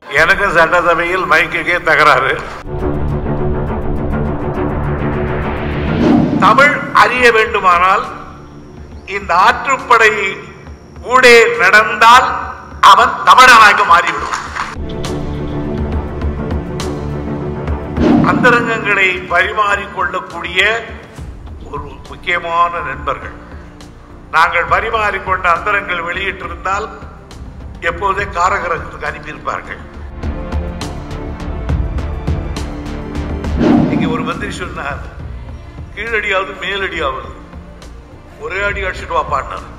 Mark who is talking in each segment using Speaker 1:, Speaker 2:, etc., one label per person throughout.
Speaker 1: எனக்கு சட்டசபையில் மைக்குக்கே தகராறு தமிழ் அறிய வேண்டுமானால் இந்த ஆற்றுப்படை ஊடே நடந்தால் அவன் தமிழனாக மாறிவிடும் அந்தரங்கங்களை பரிமாறிக்கொள்ளக்கூடிய ஒரு முக்கியமான நண்பர்கள் நாங்கள் பரிமாறிக்கொண்ட அந்தரங்கள் வெளியிட்டிருந்தால் எப்போதே காரகரகத்துக்கு அனுப்பியிருப்பார்கள் இங்க ஒரு மந்திரி சொன்னார் கீழடியாவது மேலடியாவது ஒரே அடி அடிச்சுட்டு வாப்பான்னார்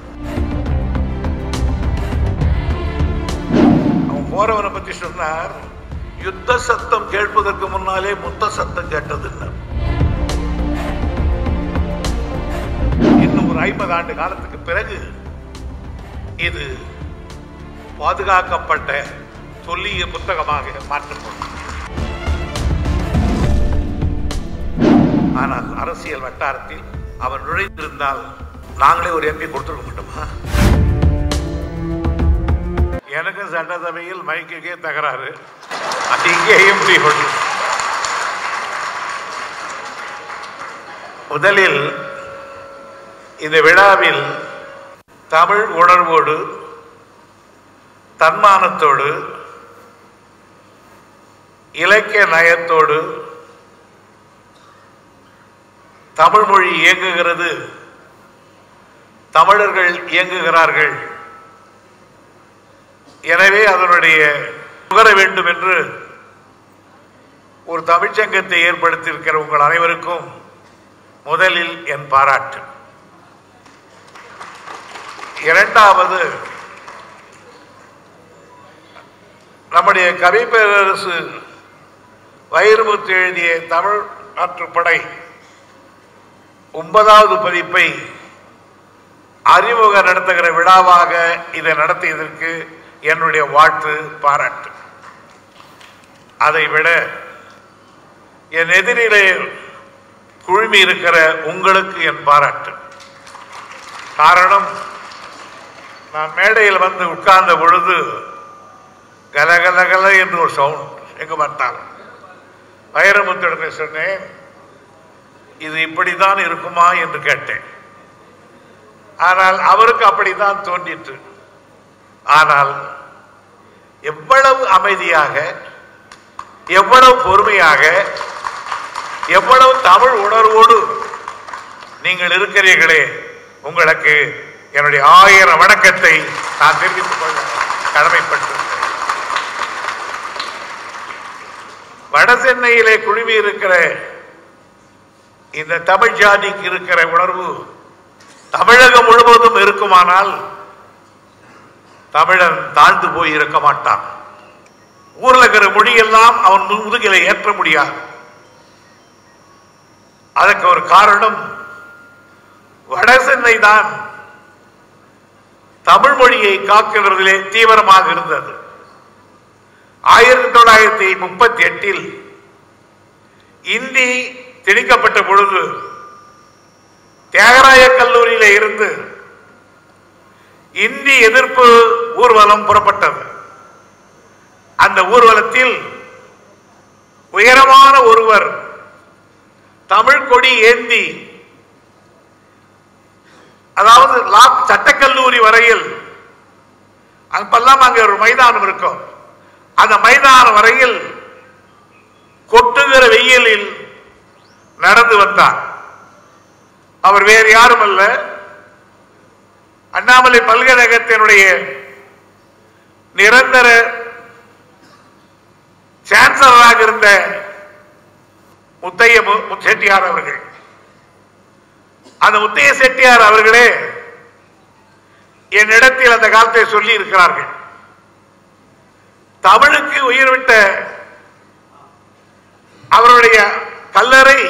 Speaker 1: அவன் போறவனை பத்தி சொன்னார் யுத்த சத்தம் கேட்பதற்கு முன்னாலே முத்த சத்தம் கேட்டதுன்னார் இன்னும் ஒரு ஐம்பது ஆண்டு காலத்துக்கு பிறகு இது பாதுகாக்கப்பட்ட சொல்லிய புத்தகமாக மாற்றப்படும் ஆனால் அரசியல் வட்டாரத்தில் அவர் நுழைந்திருந்தால் நாங்களே ஒரு எம்பி கொடுத்துருக்க மாட்டோமா எனக்கு சட்டசபையில் மைக்குக்கே தகராறு அது இங்கேயும் முடிவு முதலில் இந்த விழாவில் தமிழ் உணர்வோடு தன்மானத்தோடு இலக்கிய நயத்தோடு தமிழ் மொழி இயங்குகிறது தமிழர்கள் இயங்குகிறார்கள் எனவே அதனுடைய நுகர வேண்டும் என்று ஒரு தமிழ்ச்சங்கத்தை ஏற்படுத்தியிருக்கிற உங்கள் அனைவருக்கும் முதலில் என் பாராட்டு இரண்டாவது நம்முடைய கவி பேரரசு வைரமுத்து எழுதிய தமிழ் ஆற்றுப்படை ஒன்பதாவது பதிப்பை அறிமுக நடத்துகிற விழாவாக இதை நடத்தியதற்கு என்னுடைய வாழ்த்து பாராட்டு அதை விட என் எதிரிலே குழுமி இருக்கிற உங்களுக்கு என் பாராட்டு காரணம் நான் மேடையில் வந்து உட்கார்ந்த பொழுது கலகல கல என்று ஒரு சவுண்ட் எங்க பார்த்தாலும் வைரமுத்திடத்தை சொன்னேன் இது இப்படித்தான் இருக்குமா என்று கேட்டேன் ஆனால் அவருக்கு அப்படித்தான் தோன்றிற்று ஆனால் எவ்வளவு அமைதியாக எவ்வளவு பொறுமையாக எவ்வளவு தமிழ் உணர்வோடு நீங்கள் இருக்கிறீர்களே உங்களுக்கு என்னுடைய ஆயிரம் வணக்கத்தை நான் தெரிவித்துக் கொள்ள கடமைப்பட்டிருக்கிறேன் வட சென்னையிலே குழுமி இருக்கிற இந்த தமிழ் ஜாதிக்கு இருக்கிற உணர்வு தமிழகம் முழுவதும் இருக்குமானால் தமிழன் தாழ்ந்து போய் இருக்க மாட்டான் ஊர்ல இருக்கிற மொழியெல்லாம் அவன் முதுகில ஏற்ற முடியாது அதற்கு ஒரு காரணம் வட சென்னை தான் தமிழ் மொழியை காக்கிறதிலே தீவிரமாக இருந்தது ஆயிரத்தி தொள்ளாயிரத்தி முப்பத்தி எட்டில் இந்தி திணிக்கப்பட்ட பொழுது தியாகராய கல்லூரியில இருந்து இந்தி எதிர்ப்பு ஊர்வலம் புறப்பட்டது அந்த ஊர்வலத்தில் உயரமான ஒருவர் தமிழ் கொடி ஏந்தி அதாவது லா- சட்டக்கல்லூரி வரையில் அப்பெல்லாம் அங்க ஒரு மைதானம் இருக்கும் அந்த மைதானம் வரையில் கொட்டுகிற வெயிலில் நடந்து வந்தார் அவர் வேறு யாரும் அல்ல அண்ணாமலை பல்கலைக்கழகத்தினுடைய நிரந்தர சான்சலராக இருந்த முத்தைய மு- மு- செட்டியார் அவர்கள் அந்த முத்தைய செட்டியார் அவர்களே என்னிடத்தில் அந்த காலத்தை சொல்லி இருக்கிறார்கள் தமிழுக்கு உயிர் விட்ட அவருடைய கல்லறை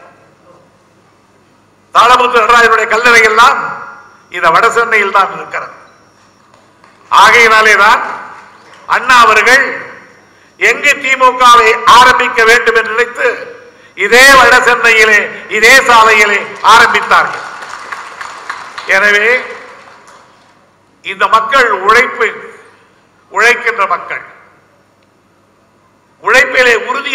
Speaker 1: தாளமுத்து நடராஜனுடைய கல்லறை எல்லாம் இந்த வட சென்னையில் தான் இருக்கிறது ஆகையினாலே தான் அண்ணா அவர்கள் எங்கு திமுகவை ஆரம்பிக்க வேண்டும் என்று நினைத்து இதே வட சென்னையிலே இதே சாலையிலே ஆரம்பித்தார்கள் எனவே இந்த மக்கள் உழைப்பு உழைக்கின்ற மக்கள்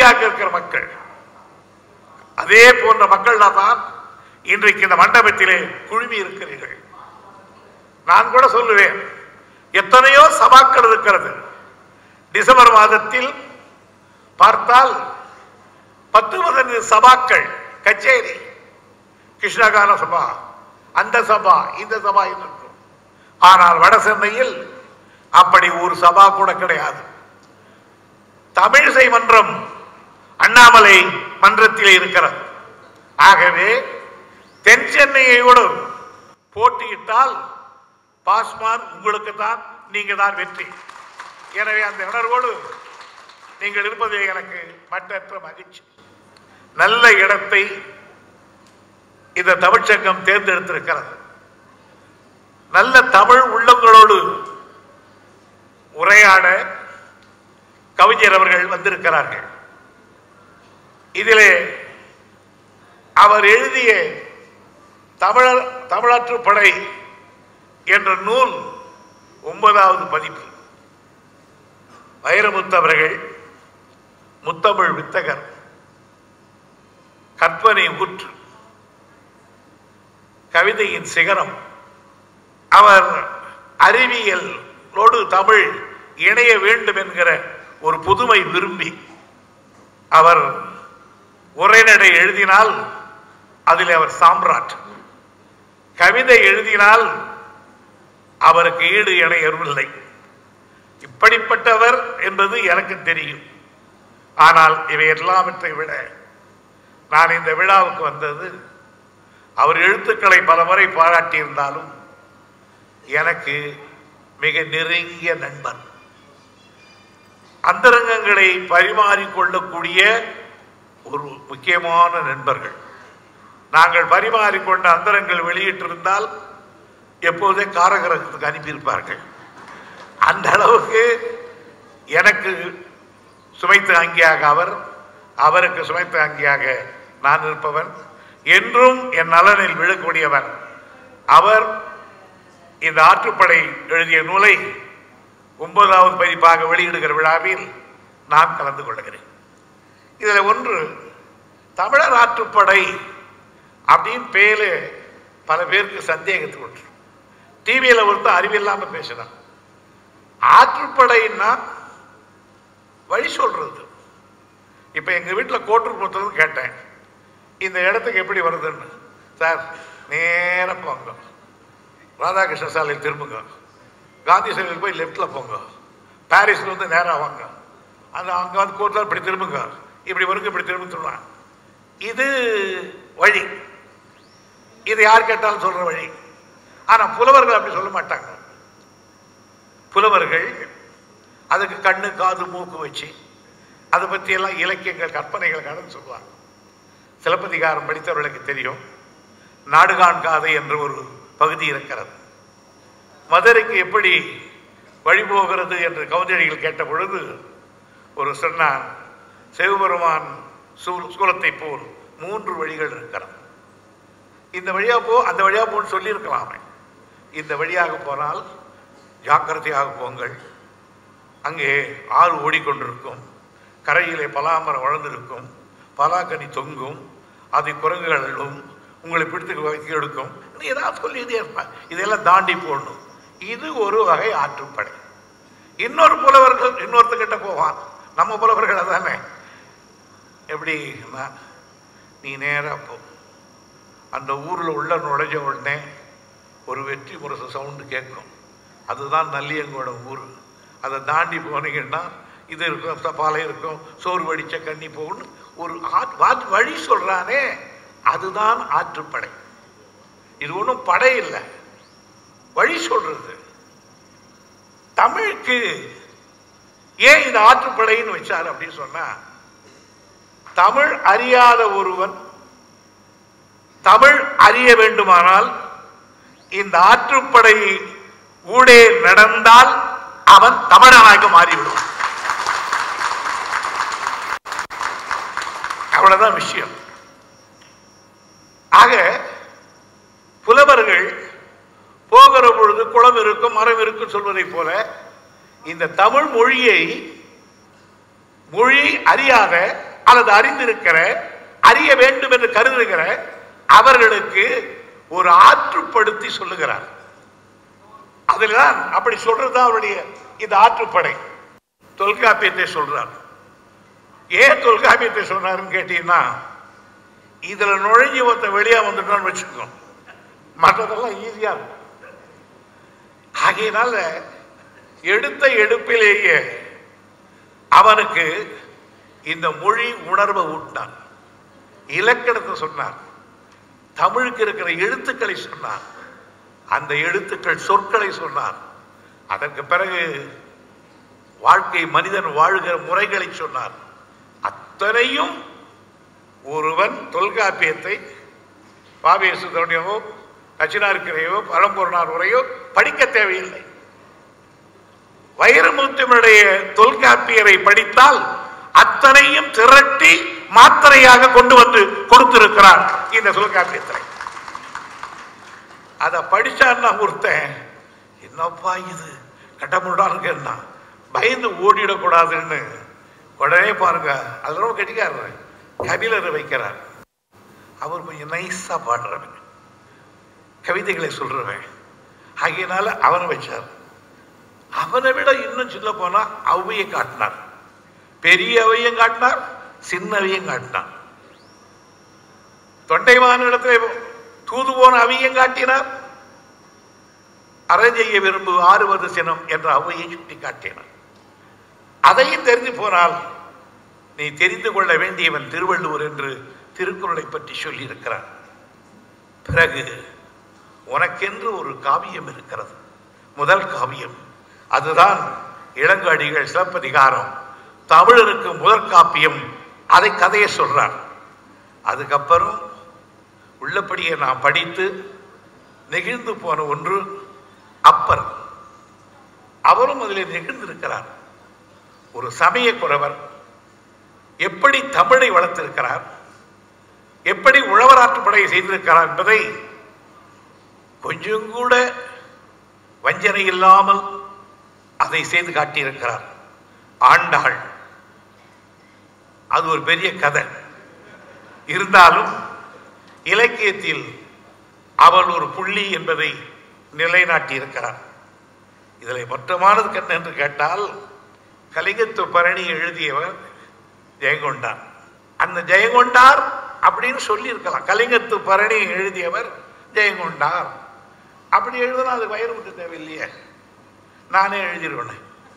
Speaker 1: அமைதியாக இருக்கிற மக்கள் அதே போன்ற மக்கள் தான் இன்றைக்கு இந்த மண்டபத்திலே குழுமி இருக்கிறீர்கள் நான் கூட சொல்லுவேன் எத்தனையோ சபாக்கள் இருக்கிறது டிசம்பர் மாதத்தில் பார்த்தால் பத்து பதினைந்து சபாக்கள் கச்சேரி கிருஷ்ணகார சபா அந்த சபா இந்த சபா என்று இருக்கும் ஆனால் வட சென்னையில் அப்படி ஒரு சபா கூட கிடையாது தமிழிசை மன்றம் அண்ணாமலை மன்றத்தில் இருக்கிறது ஆகவே தென் சென்னையோடு போட்டியிட்டால் பாஸ்மார் உங்களுக்கு தான் நீங்க தான் வெற்றி எனவே அந்த உணர்வோடு நீங்கள் இருப்பது எனக்கு மற்றற்ற மகிழ்ச்சி நல்ல இடத்தை இந்த தமிழ்ச்சங்கம் தேர்ந்தெடுத்திருக்கிறது நல்ல தமிழ் உள்ளங்களோடு உரையாட கவிஞர் அவர்கள் வந்திருக்கிறார்கள் இதிலே அவர் எழுதிய தமிழர் தமிழாற்றுப் படை என்ற நூல் ஒன்பதாவது பதிப்பு வைரமுத்து அவர்கள் முத்தமிழ் வித்தகர் கற்பனை ஊற்று கவிதையின் சிகரம் அவர் அறிவியலோடு தமிழ் இணைய வேண்டும் என்கிற ஒரு புதுமை விரும்பி அவர் உரைநடை எழுதினால் அதில் அவர் சாம்ராட் கவிதை எழுதினால் அவருக்கு ஈடு இணை எருவில்லை இப்படிப்பட்டவர் என்பது எனக்கு தெரியும் ஆனால் இவை எல்லாவற்றை விட நான் இந்த விழாவுக்கு வந்தது அவர் எழுத்துக்களை பலமுறை பாராட்டியிருந்தாலும் எனக்கு மிக நெருங்கிய நண்பர் அந்தரங்கங்களை பரிமாறிக்கொள்ளக்கூடிய ஒரு முக்கியமான நண்பர்கள் நாங்கள் பரிமாறிக்கொண்ட அந்தரங்கள் வெளியிட்டிருந்தால் எப்போதே காரகிரகத்துக்கு அனுப்பியிருப்பார்கள் அந்த அளவுக்கு எனக்கு சுமைத்து அங்கியாக அவர் அவருக்கு சுமைத்து அங்கியாக நான் இருப்பவன் என்றும் என் நலனில் விழக்கூடியவன் அவர் இந்த ஆற்றுப்படை எழுதிய நூலை ஒன்பதாவது பதிப்பாக வெளியிடுகிற விழாவில் நான் கலந்து கொள்கிறேன் இதில் ஒன்று தமிழர் ஆற்றுப்படை அப்படின்னு பேரு பல பேருக்கு சந்தேகத்துக்கு உண்டு டிவியில் ஒருத்தர் அறிவில்லாமல் பேசினான் ஆற்றுப்படைன்னா வழி சொல்றது இப்போ எங்கள் வீட்டில் கோட்டூர் பொறுத்தவரை கேட்டேன் இந்த இடத்துக்கு எப்படி வருதுன்னு சார் நேராக போங்க ராதாகிருஷ்ண சாலையில் திரும்புங்க காந்தி சிலையில் போய் லெஃப்டில் போங்க பாரிஸ்ல வந்து நேராக வாங்க அந்த அங்கே வந்து கோர்ட்டில் இப்படி திரும்புங்க இப்படி வருங்க இப்படி திரும்ப சொல்லுவான் இது வழி இது யார் கேட்டாலும் சொல்ற வழி ஆனால் புலவர்கள் அப்படி சொல்ல மாட்டாங்க புலவர்கள் அதுக்கு கண்ணு காது மூக்கு வச்சு அதை பற்றியெல்லாம் இலக்கியங்கள் கற்பனைகள் கடந்து சொல்லுவாங்க சிலப்பதிகாரம் படித்தவர்களுக்கு தெரியும் நாடுகான் காதை என்ற ஒரு பகுதி இருக்கிறது மதுரைக்கு எப்படி வழிபோகிறது என்று கவுந்தடிகள் கேட்ட பொழுது ஒரு சொன்னான் சிவபெருமான் சூ- சூலத்தை போல் மூன்று வழிகள் இருக்கிறது இந்த வழியா போ அந்த வழியா போன்னு சொல்லியிருக்கலாமே இந்த வழியாக போனால் ஜாக்கிரதையாக போங்கள் அங்கே ஆறு ஓடிக்கொண்டிருக்கும் கரையிலே பலாமரம் வளர்ந்திருக்கும் பலாக்கனி தொங்கும் அதை குரங்குகள் அள்ளும் உங்களை பிடித்து வைக்க எடுக்கும் நீ ஏதாவது சொல்லியதே இருப்பான் இதெல்லாம் தாண்டி போடணும் இது ஒரு வகை ஆற்றுப்படை இன்னொரு புலவர்கள் இன்னொருத்தர்கிட்ட போவான் நம்ம புலவர்கள் அதானே எப்படி நீ நேரா போ அந்த ஊரில் உள்ள நுழைஞ்ச உடனே ஒரு வெற்றி முரசு சவுண்டு கேட்கும் அதுதான் நல்லியங்கோட ஊர் அதை தாண்டி போனீங்கன்னா இது இருக்கும் தப்பாலை இருக்கும் சோறு வடிச்ச கண்ணி போகணும் ஒரு ஆட்- வா- வழி சொல்றானே அதுதான் ஆற்றுப்படை இது ஒன்றும் படை இல்லை வழி சொல்றது தமிழுக்கு ஏன் இது ஆற்றுப்படைன்னு வச்சார் அப்படின்னு சொன்னா தமிழ் அறியாத ஒருவன் தமிழ் அறிய வேண்டுமானால் இந்த ஆற்றுப்படை ஊடே நடந்தால் அவன் தமிழனாக மாறிவிடுவான் அவ்வளவுதான் விஷயம் ஆக புலவர்கள் போகிற பொழுது குளம் இருக்கும் மரம் இருக்கும் சொல்வதைப் போல இந்த தமிழ் மொழியை மொழி அறியாத அல்லது அறிந்திருக்கிற அறிய வேண்டும் என்று கருதுகிற அவர்களுக்கு ஒரு ஆற்றுப்படுத்தி சொல்லுகிறார் அதில்தான் அப்படி சொல்றதுதான் அவருடைய இந்த ஆற்றுப்படை தொல்காப்பியத்தை சொல்றார் ஏன் தொல்காப்பியத்தை சொன்னாருன்னு கேட்டீங்கன்னா இதுல நுழைஞ்சு ஒருத்த வெளியே வந்துட்டோம்னு வச்சுக்கோ மற்றதெல்லாம் ஈஸியா இருக்கும் ஆகையினால எடுத்த எடுப்பிலேயே அவனுக்கு இந்த மொழி உணர்வை ஊட்டினான் இலக்கணத்தை சொன்னார் தமிழுக்கு இருக்கிற எழுத்துக்களை சொன்னார் அந்த எழுத்துக்கள் சொற்களை சொன்னார் அதற்கு பிறகு வாழ்க்கை மனிதன் வாழ்கிற முறைகளை சொன்னார் அத்தனையும் ஒருவன் தொல்காப்பியத்தை பாவேசுதனையோ நச்சினார்க்கிறையோ பரம்பொருளார் உரையோ படிக்க தேவையில்லை வைரமுத்தினுடைய தொல்காப்பியரை படித்தால் அத்தனையும் திரட்டி மாத்திரையாக கொண்டு வந்து கொடுத்திருக்கிறார் இந்த தொல்காப்பியத்தை அதை படிச்சான்னா ஒருத்தன் என்னப்பா இது கட்டமுடா இருக்குன்னா பயந்து ஓடிடக்கூடாதுன்னு உடனே பாருங்க அது ரொம்ப கெட்டிக்காரர் கபிலரை வைக்கிறார் அவர் கொஞ்சம் நைஸா பாடுறவன் கவிதைகளை சொல்றவன் ஆகையினால அவனை வச்சார் அவனை விட இன்னும் சொல்ல போனா அவையை காட்டினார் பெரிய அவையும் காட்டினார் சின்ன அவையும் காட்டினார் தொண்டைமான இடத்துல தூது போன அவையும் காட்டினார் அறஞ்செய்ய விரும்பு ஆறுவது சினம் என்ற அவையை சுட்டி காட்டினார் அதையும் தெரிந்து போனால் நீ தெரிந்து கொள்ள வேண்டியவன் திருவள்ளுவர் என்று திருக்குறளை பற்றி சொல்லியிருக்கிறார் பிறகு உனக்கென்று ஒரு காவியம் இருக்கிறது முதல் காவியம் அதுதான் இளங்காடிகள் சிலப்பதிகாரம் தமிழருக்கு முதற் காப்பியம் அதை கதையை சொல்றார் அதுக்கப்புறம் உள்ளபடியே நான் படித்து நெகிழ்ந்து போன ஒன்று அப்பர் அவரும் அதில் நெகிழ்ந்திருக்கிறார் ஒரு சமய குறவர் எப்படி தமிழை வளர்த்திருக்கிறார் எப்படி உழவராற்றுப்படையை செய்திருக்கிறார் என்பதை கொஞ்சம் கூட வஞ்சனை இல்லாமல் அதை செய்து காட்டியிருக்கிறார் ஆண்டாள் அது ஒரு பெரிய கதை இருந்தாலும் இலக்கியத்தில் அவள் ஒரு புள்ளி என்பதை நிலைநாட்டி இருக்கிறார் இதில் மொத்தமானது என்ன என்று கேட்டால் கலிங்கத்து பரணி எழுதியவர் ஜெயங்கொண்டார் அந்த ஜெயங்கொண்டார் அப்படின்னு சொல்லி இருக்கலாம் கலிங்கத்து பரணி எழுதியவர் ஜெயங்கொண்டார் அப்படி எழுதுனா அது வயிறு விட்டு தேவையில்லையே நானே எழுதிடுவேன்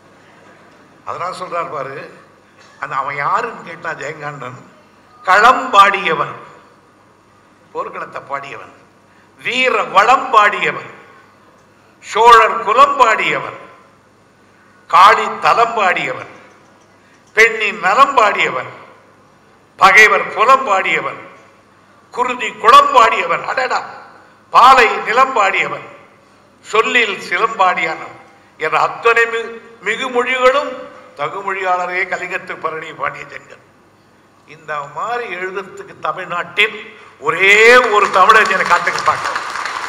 Speaker 1: அதனால் சொல்றார் பாரு அந்த அவன் யாருன்னு கேட்டா ஜெயங்கண்டன் களம் பாடியவன் போர்க்களத்தை பாடியவன் வீர வளம் பாடியவன் சோழர் குலம் பாடியவன் காளி தலம் பாடியவன் பெண்ணின் நலம் பாடியவன் பகைவர் புலம் பாடியவன் குருதி குளம் பாடியவன் அடடா பாலை நிலம் பாடியவன் சொல்லில் சிலம்பாடியானவன் என்ற அத்தனை மி- மிகுமொழிகளும் தகுமொழியாளரே கலிங்கத்து பரணி பாடிய ஜெங்கன் இந்த மாதிரி எழுதுறதுக்கு தமிழ்நாட்டில் ஒரே ஒரு தமிழஞ்சனை காட்டுக்கு பார்க்கலாம்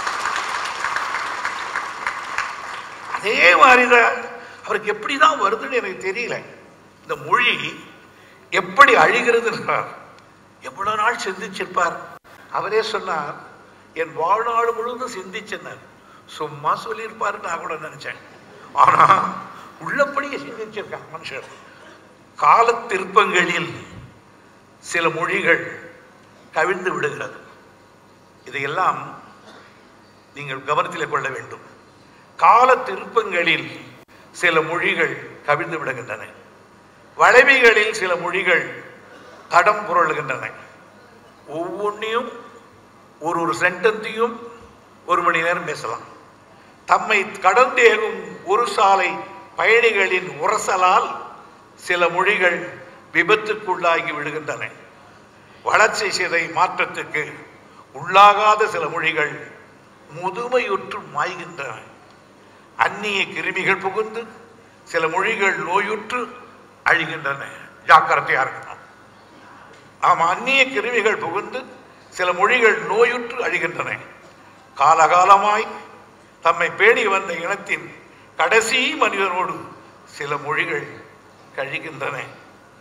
Speaker 1: அதே மாதிரிதான் அவருக்கு எப்படிதான் வருதுன்னு எனக்கு தெரியல இந்த மொழி எப்படி அழிகிறதுன்றார் எவ்வளவு நாள் சிந்திச்சிருப்பார் அவரே சொன்னார் என் வாழ்நாள் முழுவதும் சிந்திச்சேன்னார் சும்மா சொல்லியிருப்பாரு நான் கூட நினைச்சேன் ஆனா உள்ளபடியே சிந்திச்சிருக்காங்க மனுஷர் கால திருப்பங்களில் சில மொழிகள் கவிழ்ந்து விடுகிறது இதையெல்லாம் நீங்கள் கவனத்தில் கொள்ள வேண்டும் கால திருப்பங்களில் சில மொழிகள் கவிழ்ந்து விடுகின்றன வளைமைகளில் சில மொழிகள் தடம் புரளுகின்றன ஒவ்வொன்றையும் ஒரு ஒரு சென்டென்ஸையும் ஒரு மணி நேரம் பேசலாம் தம்மை கடந்தேகும் ஒரு சாலை பயணிகளின் உரசலால் சில மொழிகள் விபத்துக்குள்ளாகி விடுகின்றன வளர்ச்சி சிதை மாற்றத்துக்கு உள்ளாகாத சில மொழிகள் முதுமையுற்று மாய்கின்றன அந்நிய கிருமிகள் புகுந்து சில மொழிகள் நோயுற்று அழிகின்றன ஜாக்கிரதையா இருக்கணும் ஆமா அந்நிய கிருமிகள் புகுந்து சில மொழிகள் நோயுற்று அழிகின்றன காலகாலமாய் தம்மை பேணி வந்த இனத்தின் கடைசி மனிதனோடு சில மொழிகள் கழிகின்றன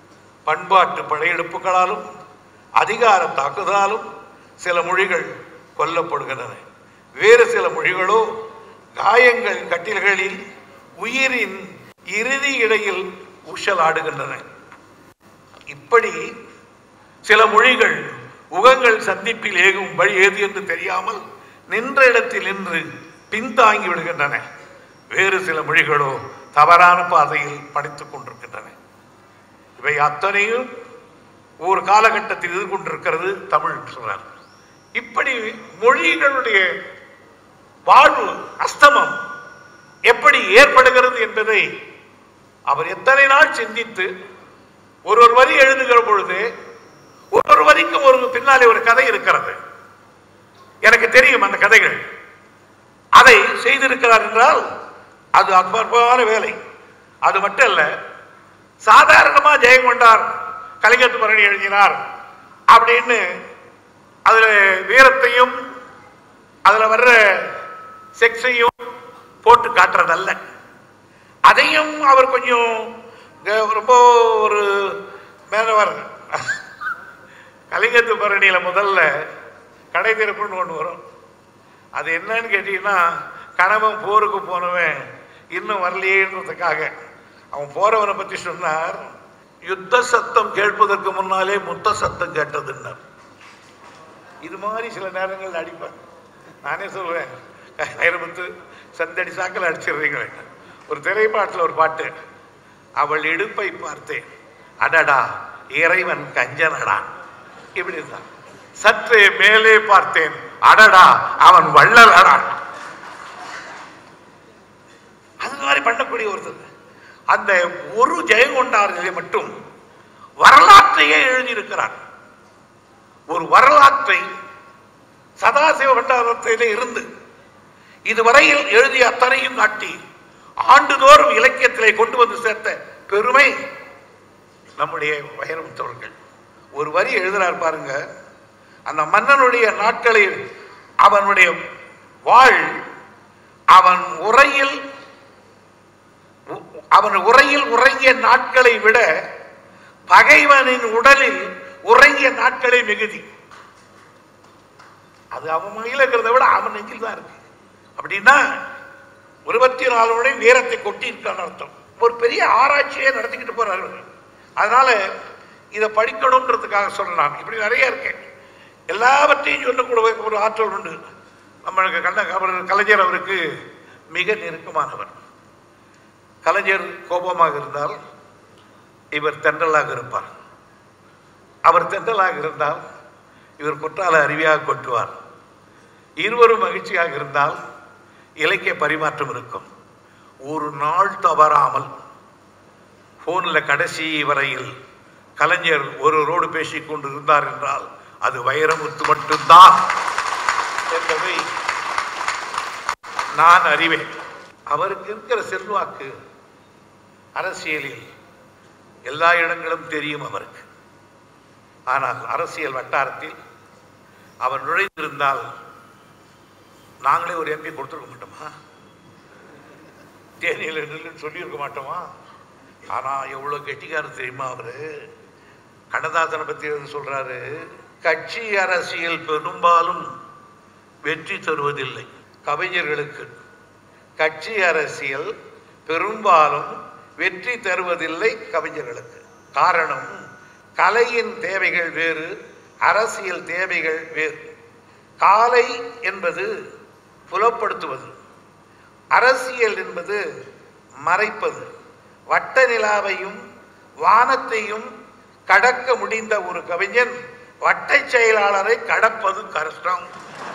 Speaker 1: பண்பாட்டு படையெடுப்புகளாலும் அதிகார தாக்குதலாலும் சில மொழிகள் கொல்லப்படுகின்றன வேறு சில மொழிகளோ காயங்கள் கட்டில்களில் உயிரின் இறுதி இடையில் ஊசலாடுகின்றன இப்படி சில மொழிகள் உகங்கள் சந்திப்பில் ஏகும் வழி ஏது என்று தெரியாமல் நின்ற இடத்தில் நின்று பின்தாங்கி விடுகின்றன வேறு சில மொழிகளோ தவறான பாதையில் படித்துக் கொண்டிருக்கின்றன இவை அத்தனையும் ஒரு காலகட்டத்தில் எதிர்கொண்டிருக்கிறது தமிழ் சொல்றார் இப்படி மொழிகளுடைய வாழ்வு அஸ்தமம் எப்படி ஏற்படுகிறது என்பதை அவர் எத்தனை நாள் சிந்தித்து ஒரு ஒரு வரி எழுதுகிற பொழுது ஒரு ஒரு வரிக்கும் ஒரு பின்னாலே ஒரு கதை இருக்கிறது எனக்கு தெரியும் அந்த கதைகள் அதை செய்திருக்கிறார் என்றால் அது அற்புதமான வேலை அது மட்டும் அல்ல சாதாரணமா ஜெயங்கொண்டார் கலிங்கத்து பரணி எழுதினார் அப்படின்னு அதுல வீரத்தையும் அதுல வர்ற செக்ஸையும் போட்டு காட்டுறதல்ல அதையும் அவர் கொஞ்சம் க- ரொம்ப ஒரு மேலவர் கலிங்கத்து பரணியில முதல்ல கடை திறப்புன்னு ஒன்று வரும் அது என்னன்னு கேட்டீங்கன்னா கணவன் போருக்கு போனவன் இன்னும் வரலையேன்றதுக்காக அவன் போறவனை பத்தி சொன்னார் யுத்த சத்தம் கேட்பதற்கு முன்னாலே முத்த சத்தம் கேட்டதுன்னார் இது மாதிரி சில நேரங்கள் அடிப்பேன் நானே சொல்லுவேன் ஐரபத்து சந்தடி சாக்கில் அடிச்சிடுறீங்களே ஒரு திரைப்பாட்டில் ஒரு பாட்டு அவள் இடுப்பை பார்த்தேன் அடடா இறைவன் கஞ்சனடா இப்படி இருந்தான் சற்றே மேலே பார்த்தேன் அடடா அவன் வள்ளலடா அது மாதிரி பண்ணக்கூடிய ஒருத்தர் அந்த ஒரு ஜெயங்கொண்டாரிலே மட்டும் வரலாற்றையே எழுதியிருக்கிறார் ஒரு வரலாற்றை சதாசிவ பண்டாரத்திலே இருந்து இதுவரையில் எழுதிய அத்தனையும் காட்டி ஆண்டுதோறும் இலக்கியத்திலே கொண்டு வந்து சேர்த்த பெருமை நம்முடைய வைரமுத்தவர்கள் ஒரு வரி எழுதுறார் பாருங்க அந்த மன்னனுடைய நாட்களை அவனுடைய வாழ் அவன் உரையில் உ- அவன் உரையில் உறங்கிய நாட்களை விட பகைவனின் உடலில் உறங்கிய நாட்களே மிகுதி அது அவன் மயில இருக்கிறத விட அவன் நெஞ்சில் தான் இருக்கு அப்படின்னா இருபத்தி நாலு மணி வீரத்தை கொட்டி இருக்கான்னு அர்த்தம் ஒரு பெரிய ஆராய்ச்சியே நடத்திக்கிட்டு போறாரு அவரு. அதனால இதை படிக்கணுன்றதுக்காக சொல்றேன் இப்படி நிறைய இருக்கு எல்லாவற்றையும் சொல்லக்கூடிய ஒரு ஆற்றல் உண்டு நம்மளுக்கு கண்ண அவர் கலைஞர் அவருக்கு மிக நெருக்கமானவர் கலைஞர் கோபமாக இருந்தால் இவர் தென்றலாக இருப்பார் அவர் தென்றலாக இருந்தால் இவர் குற்றால அருவியாக கொட்டுவார் இருவரும் மகிழ்ச்சியாக இருந்தால் இலக்கிய பரிமாற்றம் இருக்கும் ஒரு நாள் தவறாமல் போனில் கடைசி வரையில் கலைஞர் ஒருவரோடு பேசிக் கொண்டு இருந்தார் என்றால் அது வைரமுத்து மட்டும்தான் என்பதை நான் அறிவேன் அவருக்கு இருக்கிற செல்வாக்கு அரசியலில் எல்லா இடங்களும் தெரியும் அவருக்கு ஆனால் அரசியல் வட்டாரத்தில் அவர் நுழைந்திருந்தால் நாங்களே ஒரு எம்பி கொடுத்துருக்க மாட்டோமா தேனியில் நில்லுன்னு சொல்லியிருக்க மாட்டோமா ஆனா எவ்வளவு கெட்டிக்காரர் தெரியுமா அவரு கண்ணதாசனை பத்தி எது சொல்றாரு கட்சி அரசியல் பெரும்பாலும் வெற்றி தருவதில்லை கவிஞர்களுக்கு கட்சி அரசியல் பெரும்பாலும் வெற்றி தருவதில்லை கவிஞர்களுக்கு காரணம் கலையின் தேவைகள் வேறு அரசியல் தேவைகள் வேறு காலை என்பது புலப்படுத்துவது அரசியல் என்பது மறைப்பது வட்ட நிலாவையும் வானத்தையும் கடக்க முடிந்த ஒரு கவிஞன் வட்டை செயலாளரை கடப்பது கஷ்டம்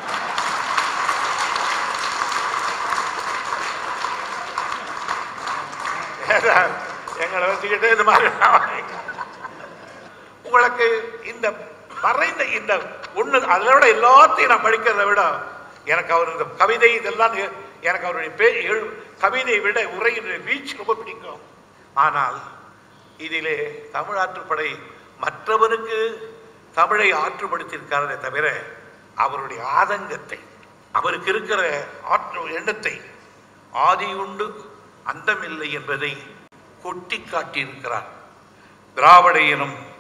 Speaker 1: ஏதா, எங்களை வச்சுக்கிட்டு இந்த மாதிரி உங்களுக்கு இந்த மறைந்த இந்த ஒண்ணு அதை விட எல்லாத்தையும் நான் படிக்கிறதை விட எனக்கு அவர் இந்த கவிதை இதெல்லாம் எ- எனக்கு அவருடைய பே எழு- கவிதையை விட உரையினுடைய வீச்சு ரொம்ப பிடிக்கும் ஆனால் இதிலே தமிழ் ஆற்றுப்படை மற்றவருக்கு தமிழை ஆற்றுப்படுத்தியிருக்காரே தவிர அவருடைய ஆதங்கத்தை அவருக்கு இருக்கிற ஆற்று எண்ணத்தை ஆதி உண்டு அந்தமில்லை என்பதை கொட்டி காட்டியிருக்கிறார் திராவிட இனம்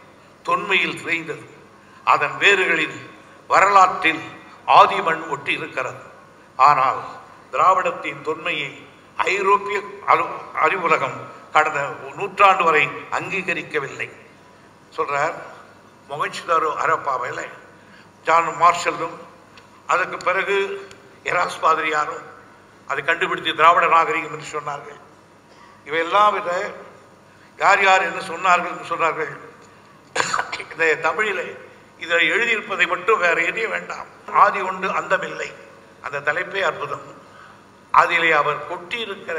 Speaker 1: தொன்மையில் சிதைந்தது அதன் வேறுகளில் வரலாற்றில் ஆதிமண் ஒட்டி இருக்கிறது ஆனால் திராவிடத்தின் தொன்மையை ஐரோப்பிய அலு- அறிவுலகம் கடந்த நூற்றாண்டு வரை அங்கீகரிக்கவில்லை சொல்றார் மொகச்சிதாரோ அரப்பாவையில் ஜான் மார்ஷலும் அதுக்கு பிறகு எராஸ் பாதிரியாரும் அதை கண்டுபிடித்து திராவிட நாகரிகம் என்று சொன்னார்கள் இவையெல்லாம் விட யார் யார் என்ன சொன்னார்கள் என்று சொன்னார்கள் இந்த தமிழிலே இதில் எழுதியிருப்பதை மட்டும் வேற எதையும் வேண்டாம் ஆதி உண்டு அந்தமில்லை அந்த தலைப்பே அற்புதம் அதிலே அவர் கொட்டியிருக்கிற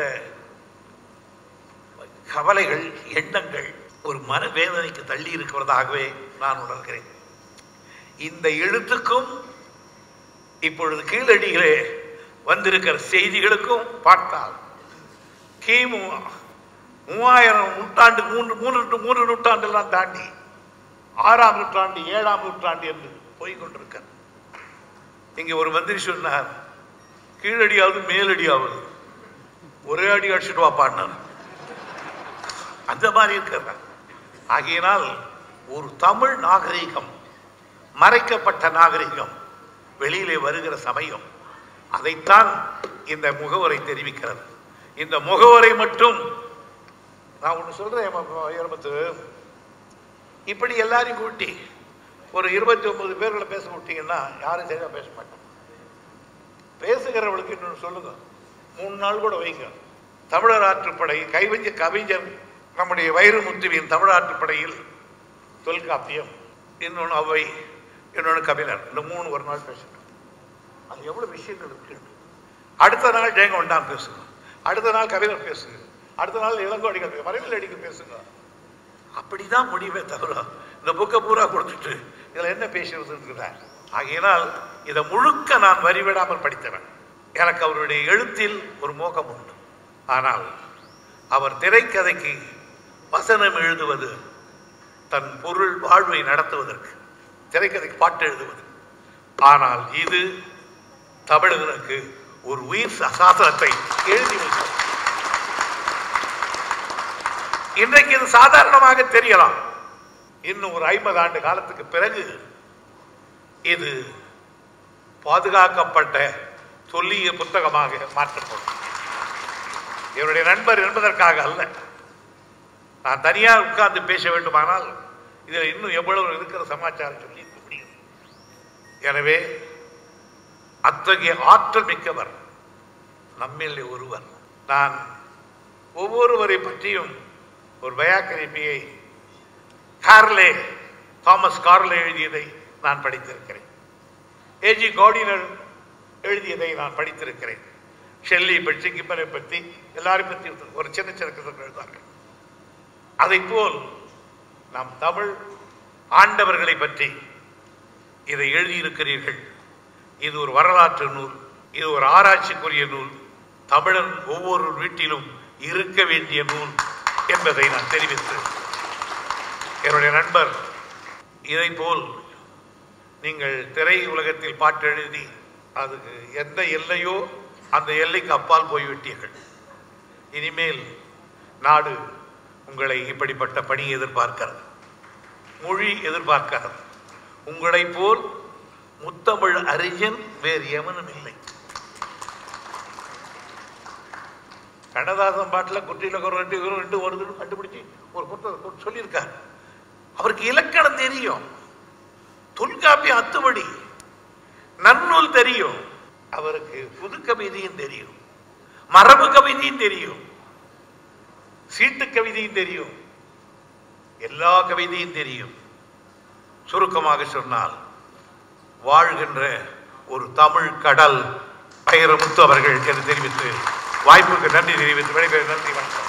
Speaker 1: கவலைகள் எண்ணங்கள் ஒரு மனவேதனைக்கு தள்ளி இருக்கிறதாகவே நான் உணர்கிறேன் இந்த எழுத்துக்கும் இப்பொழுது கீழடியிலே வந்திருக்கிற செய்திகளுக்கும் பார்த்தால் கிமு மூவாயிரம் நூற்றாண்டு மூன்று மூன்று மூன்று நூற்றாண்டெல்லாம் தாண்டி ஆறாம் நூற்றாண்டு ஏழாம் நூற்றாண்டு என்று போய் கொண்டிருக்கிறார் இங்கே ஒரு மந்திரி சொன்னார் கீழடியாவது மேலடியாவது ஒரே அடி அடிச்சுட்டு வாப்பாடினார் அந்த மாதிரி இருக்கிறார் ஆகையினால் ஒரு தமிழ் நாகரிகம் மறைக்கப்பட்ட நாகரிகம் வெளியிலே வருகிற சமயம் அதைத்தான் இந்த முகவரை தெரிவிக்கிறது இந்த முகவரை மட்டும் நான் ஒன்று சொல்றேன் இருபத்து இப்படி எல்லாரையும் கூட்டி ஒரு இருபத்தி ஒன்பது பேர்களை பேச விட்டீங்கன்னா யாரும் சரியா பேச மாட்டோம் பேசுகிறவளுக்கு இன்னொன்று சொல்லுங்க மூணு நாள் கூட வைங்க தமிழர் ஆற்றுப்படை கைவஞ்ச கவிஞர் நம்முடைய வைரமுத்துவின் தமிழ் ஆற்றுப்படையில் தொல்காப்பியம் இன்னொன்று அவை இன்னொன்று கபிலர் இந்த மூணு ஒரு நாள் பேசணும் அது எவ்வளவு விஷயங்கள் இருக்கு அடுத்த நாள் ஜெயங்கொண்டான் பேசுங்க அடுத்த நாள் கவிஞர் பேசுங்க அடுத்த நாள் இளங்கோடிகள் மறைவில் அடிக்க பேசுங்க அப்படிதான் முடிவே தவிர இந்த புக்கை பூரா கொடுத்துட்டு இதுல என்ன பேசுறதுன்றார் ஆகையினால் இதை முழுக்க நான் வரிவிடாமல் படித்தவன் எனக்கு அவருடைய எழுத்தில் ஒரு மோகம் உண்டு ஆனால் அவர் திரைக்கதைக்கு வசனம் எழுதுவது தன் பொருள் வாழ்வை நடத்துவதற்கு திரைக்கதைக்கு பாட்டு எழுதுவது ஆனால் இது தமிழர்களுக்கு ஒரு உயிர் சாசனத்தை எழுதி வைத்தது இன்றைக்கு இது சாதாரணமாக தெரியலாம் இன்னும் ஒரு ஐம்பது ஆண்டு காலத்துக்கு பிறகு இது பாதுகாக்கப்பட்ட சொல்லிய புத்தகமாக மாற்றப்படும் என்னுடைய நண்பர் என்பதற்காக அல்ல நான் தனியாக உட்கார்ந்து பேச வேண்டுமானால் இதில் இன்னும் எவ்வளவு இருக்கிற சமாச்சாரம் சொல்லி இருக்க முடியும் எனவே அத்தகைய ஆற்றல் மிக்கவர் நம்மில் ஒருவர் நான் ஒவ்வொருவரை பற்றியும் ஒரு பயாக்கிரமியை கார்லே தாமஸ் கார்லே எழுதியதை நான் படித்திருக்கிறேன் ஏஜி கார்டினர் எழுதியதை நான் படித்திருக்கிறேன் ஷெல்லி பற்றி கிப்பனை பற்றி எல்லாரையும் பற்றி ஒரு சின்ன சின்ன கதை எழுதார்கள் அதை போல் நாம் தமிழ் ஆண்டவர்களை பற்றி இதை எழுதியிருக்கிறீர்கள் இது ஒரு வரலாற்று நூல் இது ஒரு ஆராய்ச்சிக்குரிய நூல் தமிழன் ஒவ்வொரு வீட்டிலும் இருக்க வேண்டிய நூல் என்பதை நான் தெரிவித்து என்னுடைய நண்பர் இதை போல் நீங்கள் திரை உலகத்தில் பாட்டு எழுதி அதுக்கு எந்த எல்லையோ அந்த எல்லைக்கு அப்பால் போய்விட்டீர்கள் இனிமேல் நாடு உங்களை இப்படிப்பட்ட பணி எதிர்பார்க்கிறது மொழி எதிர்பார்க்கிறது உங்களைப் போல் முத்தமிழ் அறிஞன் வேறு எவனும் இல்லை கண்ணதாசன் பாட்டில் குற்றியில் ஒரு ரெண்டு ஒரு ரெண்டு வருதுன்னு கண்டுபிடிச்சு ஒரு புத்தகம் சொல்லியிருக்கார் அவருக்கு இலக்கணம் தெரியும் தொல்காப்பியம் அத்துபடி நன்னூல் தெரியும் அவருக்கு புது கவிதையும் தெரியும் மரபு கவிதையும் தெரியும் சீட்டு கவிதையும் தெரியும் எல்லா கவிதையும் தெரியும் சுருக்கமாக சொன்னால் வாழ்கின்ற ஒரு தமிழ் கடல் வைரமுத்து அவர்கள் என்று தெரிவித்து வாய்ப்புக்கு நன்றி தெரிவித்து விடைபெறும் நன்றி வணக்கம்